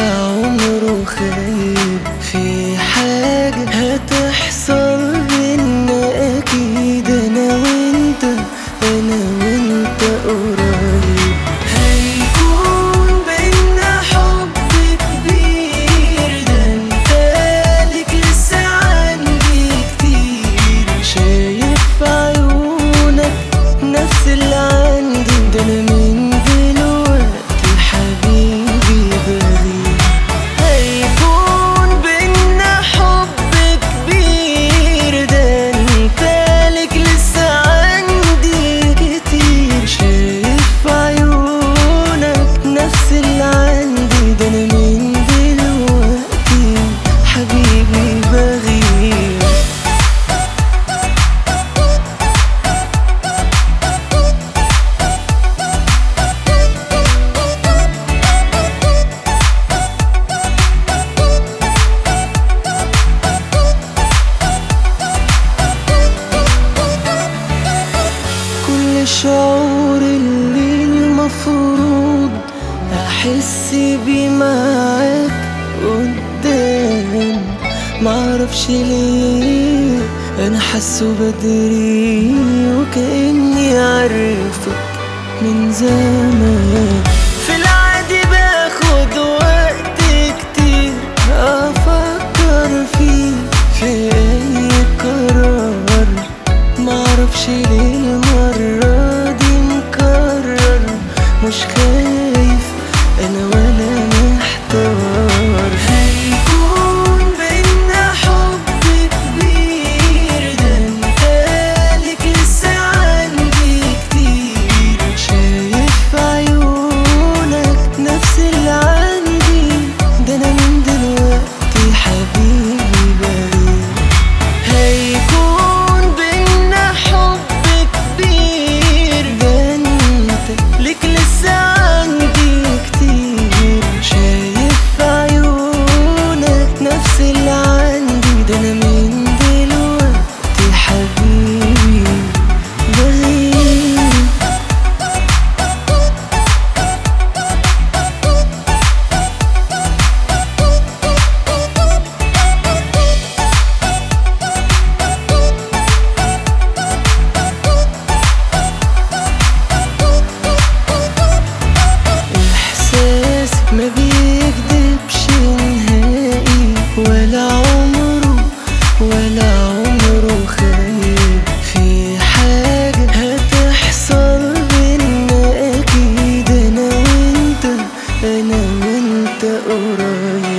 عمره خايب في حاجة هتحصل بينا أكيد أنا وأنت أنا وأنت قريب هيكون بينا حب كبير ده أنت ليك لسه عندي كتير شايف في عيونك نفس اللي عندي ده أنا من دلوقتي حبيبي بغير هيكون بينا حب كبير ده انت لك لسه عندي كتير شايف في عيونك نفس اللي عندي ده انا من دلوقتي حبيبي بغير كل الشعور اللي المفروض احس بيه معاك قدام معرفش ليه انا حاسه بدري وكاني عارفك من زمان في العادي باخد وقت كتير افكر فيه في اي قرار معرفش ليه المرة دي مكرر مش خايف انا ولا محتار هيكون بينا حب كبير ده انت ليك لسه عندي كتير شايف في عيونك نفس اللي عندي ده انا من دلوقتي حبيبي بريء هيكون بينا حب كبير ده انت ليك لسه عندي كتير شايف في عيونك نفس اللي عندي ده انا من دلوقتي حبيبي بغير إحساس ما بيكدبش نهائي ولا عمره ولا عمره خايب في حاجة هتحصل بينا أكيد أنا وأنت أنا وأنت قريب